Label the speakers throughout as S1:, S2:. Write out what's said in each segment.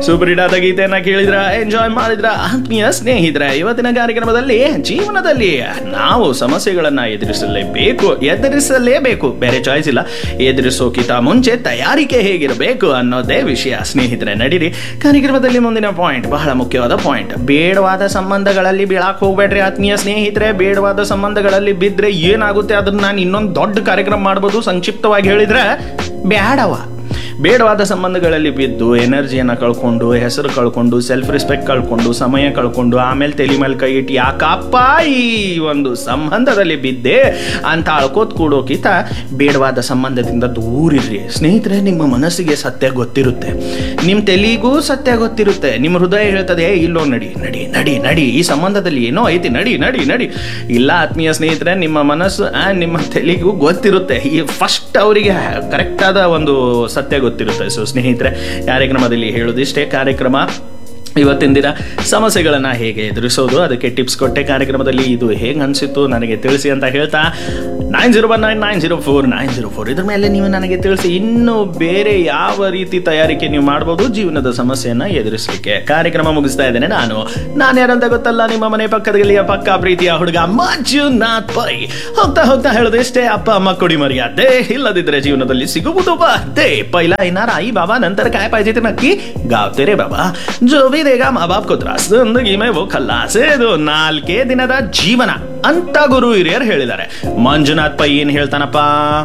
S1: super hit ಆದ ಗೀತೆಯನ್ನ ಕೇಳಿದ್ರ ಎಂಜಾಯ್ ಮಾಡಿದ್ರ ಆತ್ಮೀಯ ಸ್ನೇಹಿತರ ಇವತ್ತಿನ ಕಾರ್ಯಕ್ರಮದಲ್ಲಿ ಜೀವನದಲ್ಲಿ ನಾವು ಸಮಸ್ಯೆಗಳನ್ನ ಎದುರಿಸಲೇಬೇಕು ಎದುರಿಸಲೇಬೇಕು ಬೇರೆ ಚಾಯ್ಸ್ ಇಲ್ಲ ಎದುರಿಸೋಕಿತ ಮುಂಚೆ ತಯಾರಿಕೆ ಹೇಗಿರಬೇಕು ಅನ್ನೋದೇ ವಿಷಯ ಸ್ನೇಹಿತರೆ ನಡೀರಿ ಕಾರ್ಯಕ್ರಮದಲ್ಲಿ ಮುಂದಿನ ಪಾಯಿಂಟ್ ಬಹಳ ಮುಖ್ಯವಾದ ಪಾಯಿಂಟ್ ಬೇಡವಾದ ಸಂಬಂಧಗಳಲ್ಲಿ ಬೀಳಾಕ್ ಹೋಗ್ಬೇಡ್ರಿ ಆತ್ಮೀಯ ಸ್ನೇಹಿತರೆ ಬೇಡವಾದ ಸಂಬಂಧಗಳಲ್ಲಿ ಬಿದ್ರೆ ಏನಾಗುತ್ತೆ ಅದನ್ನ ನಾನು ಇನ್ನೊಂದು ದೊಡ್ಡ ಕಾರ್ಯಕ್ರಮ ಮಾಡ್ಬೋದು ಸಂಕ್ಷಿಪ್ತವಾಗಿ ಹೇಳಿದ್ರೆ ಬ್ಯಾಡವ ಬೇಡವಾದ ಸಂಬಂಧಗಳಲ್ಲಿ ಬಿದ್ದು ಎನರ್ಜಿಯನ್ನು ಕಳ್ಕೊಂಡು ಹೆಸರು ಕಳ್ಕೊಂಡು ಸೆಲ್ಫ್ ರೆಸ್ಪೆಕ್ಟ್ ಕಳ್ಕೊಂಡು ಸಮಯ ಕಳ್ಕೊಂಡು ಆಮೇಲೆ ತಲೆ ಮೇಲೆ ಕೈ ಇಟ್ಟು ಯಾಕಪ್ಪ ಈ ಒಂದು ಸಂಬಂಧದಲ್ಲಿ ಬಿದ್ದೆ ಅಂತ ಅಳ್ಕೋತ್ ಕೂಡೋಕಿತ ಬೇಡವಾದ ಸಂಬಂಧದಿಂದ ದೂರಿರ್ರಿ ಸ್ನೇಹಿತರೆ ನಿಮ್ಮ ಮನಸ್ಸಿಗೆ ಸತ್ಯ ಗೊತ್ತಿರುತ್ತೆ ನಿಮ್ಮ ತಲೆಗೂ ಸತ್ಯ ಗೊತ್ತಿರುತ್ತೆ ನಿಮ್ಮ ಹೃದಯ ಹೇಳ್ತದೆ "ಏ, ಇಲ್ಲೋ ನಡಿ ನಡಿ ನಡಿ ನಡಿ ಈ ಸಂಬಂಧದಲ್ಲಿ ಏನೋ ಐತಿ ನಡಿ ನಡಿ ನಡಿ ಇಲ್ಲ ಆತ್ಮೀಯ ಸ್ನೇಹಿತರೆ ನಿಮ್ಮ ಮನಸ್ಸು ಆ, ನಿಮ್ಮ ತಲೆಗೂ ಗೊತ್ತಿರುತ್ತೆ ಈ ಫಸ್ಟ್ ಅವರಿಗೆ ಕರೆಕ್ಟ್ ಆದ ಒಂದು ಸತ್ಯ ಗೊತ್ತಿರುತ್ತೆ ಸೊ ಸ್ನೇಹಿತರೆ ಕಾರ್ಯಕ್ರಮದಲ್ಲಿ ಹೇಳೋದಿಷ್ಟೇ ಕಾರ್ಯಕ್ರಮ ಇವತ್ತಿನ ದಿನ ಸಮಸ್ಯೆಗಳನ್ನು ಹೇಗೆ ಎದುರಿಸೋದು ಅದಕ್ಕೆ ಟಿಪ್ಸ್ ಕೊಟ್ಟೆ ಕಾರ್ಯಕ್ರಮದಲ್ಲಿ ಇದು ಹೇಗೆ ಅನಿಸಿತ್ತು ನನಗೆ ತಿಳಿಸಿ ಅಂತ ಹೇಳ್ತಾ nine zero one nine nine zero four nine zero four ಇದ್ರ ಮೇಲೆ ನೀವು ನನಗೆ ತಿಳಿಸಿ ಇನ್ನು ಬೇರೆ ಯಾವ ರೀತಿ ತಯಾರಿಕೆ ನೀವು ಮಾಡ್ಬೋದು ಜೀವನದ ಸಮಸ್ಯೆಯನ್ನು ಎದುರಿಸಲಿಕ್ಕೆ ಕಾರ್ಯಕ್ರಮ ಮುಗಿಸ್ತಾ ಇದ್ದೇನೆ ನಾನು ನಾನು ಯಾರಂತ ಗೊತ್ತಲ್ಲ ನಿಮ್ಮ ಮನೆ ಪಕ್ಕದಲ್ಲಿ ಪಕ್ಕ ಪ್ರೀತಿಯ ಹುಡುಗ ಮಂಜುನಾಥ್ ಪೈ ಹೋಗ್ತಾ ಹೋಗ್ತಾ ಹೇಳೋದು ಇಷ್ಟೇ ಅಪ್ಪ ಅಮ್ಮ ಕೊಡಿ ಮರ್ಯಾದೆ ಇಲ್ಲದಿದ್ರೆ ಜೀವನದಲ್ಲಿ ಸಿಗುವುದು ಬಾದೆ ಪೈಲ ಇನ್ನಾರ आई बाबा नंतर काय पाहिजे ते नक्की गावते रे बाबा जो भी देगा माँ बाप को त्रास जिंदगी में वो खल्लास ಇದು ನಾಲ್ಕೇ ದಿನದ ಜೀವನ ಅಂತ ಗುರು ಹಿರಿಯರು ಹೇಳಿದ್ದಾರೆ ಮಂಜುನಾಥ್ ಪೈ ಏನ್ ಹೇಳ್ತಾನಪ್ಪ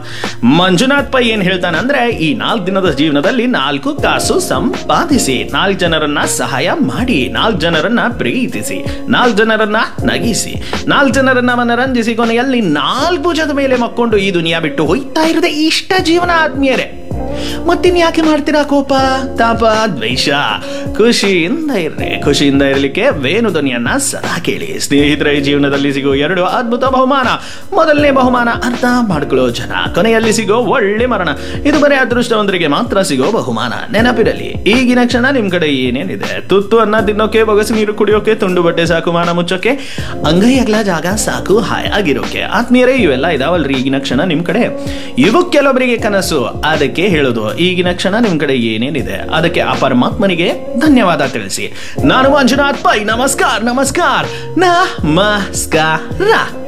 S1: ಮಂಜುನಾಥ್ ಪೈ ಏನ್ ಹೇಳ್ತಾನಂದ್ರೆ ಈ ನಾಲ್ಕು ದಿನದ ಜೀವನದಲ್ಲಿ ನಾಲ್ಕು ಕಾಸು ಸಂಪಾದಿಸಿ ನಾಲ್ಕು ಜನರನ್ನ ಸಹಾಯ ಮಾಡಿ ನಾಲ್ಕು ಜನರನ್ನ ಪ್ರೀತಿಸಿ ನಾಲ್ಕು ಜನರನ್ನ ನಗಿಸಿ ನಾಲ್ಕು ಜನರನ್ನ ಮನರಂಜಿಸಿ ಕೊನೆಯಲ್ಲಿ ನಾಲ್ಕು ಭುಜದ ಮೇಲೆ ಮಕ್ಕೊಂಡು ಈ ದುನಿಯಾ ಬಿಟ್ಟು ಹೋಯ್ತಾ ಇರದೆ ಇಷ್ಟ ಜೀವನ ಆತ್ಮೀಯರೇ ಮತ್ತಿನ್ ಯಾಕೆ ಮಾಡ್ತೀರಾ ಕೋಪ ತಾಪ ದ್ವೇಷ ಖುಷಿಯಿಂದ ಇರ್ರಿ ಖುಷಿಯಿಂದ ಇರಲಿಕ್ಕೆ ವೇಣು ಧ್ವನಿಯನ್ನ ಸದಾ ಕೇಳಿ ಸ್ನೇಹಿತರ ಈ ಜೀವನದಲ್ಲಿ ಸಿಗೋ ಎರಡು ಅದ್ಭುತ ಬಹುಮಾನ ಮೊದಲನೇ ಬಹುಮಾನ ಅರ್ಥ ಮಾಡ್ಕೊಳ್ಳೋ ಜನ ಕೊನೆಯಲ್ಲಿ ಸಿಗೋ ಒಳ್ಳೆ ಮರಣ ಇದು ಬರೀ ಅದೃಷ್ಟವಂತರಿಗೆ ಮಾತ್ರ ಸಿಗೋ ಬಹುಮಾನ ನೆನಪಿರಲಿ ಈಗಿನ ಕ್ಷಣ ನಿಮ್ ಕಡೆ ಏನೇನಿದೆ ತುತ್ತು ಅನ್ನ ತಿನ್ನೋಕೆ ಬೊಗಸು ನೀರು ಕುಡಿಯೋಕೆ ತುಂಡು ಬಟ್ಟೆ ಸಾಕು ಮಾನ ಮುಚ್ಚೋಕೆ ಅಂಗೈ ಅಗಲ ಜಾಗ ಸಾಕು ಹಾಯಾಗಿರೋಕೆ ಆತ್ಮೀಯರೇ ಇವೆಲ್ಲ ಇದಾವಲ್ರಿ ಈಗಿನ ಕ್ಷಣ ನಿಮ್ ಕಡೆ ಇವು ಕೆಲವರಿಗೆ ಕನಸು ಅದಕ್ಕೆ ಹೇಳೋದು ಈಗಿನ ಕ್ಷಣ ನಿಮ್ ಕಡೆ ಏನೇನಿದೆ ಅದಕ್ಕೆ ಆ ಪರಮಾತ್ಮನಿಗೆ ಧನ್ಯವಾದ ತಿಳಿಸಿ ನಾನು ಮಂಜುನಾಥ್ ಪೈ ನಮಸ್ಕಾರ ನಮಸ್ಕಾರ ನಮಸ್ಕಾರ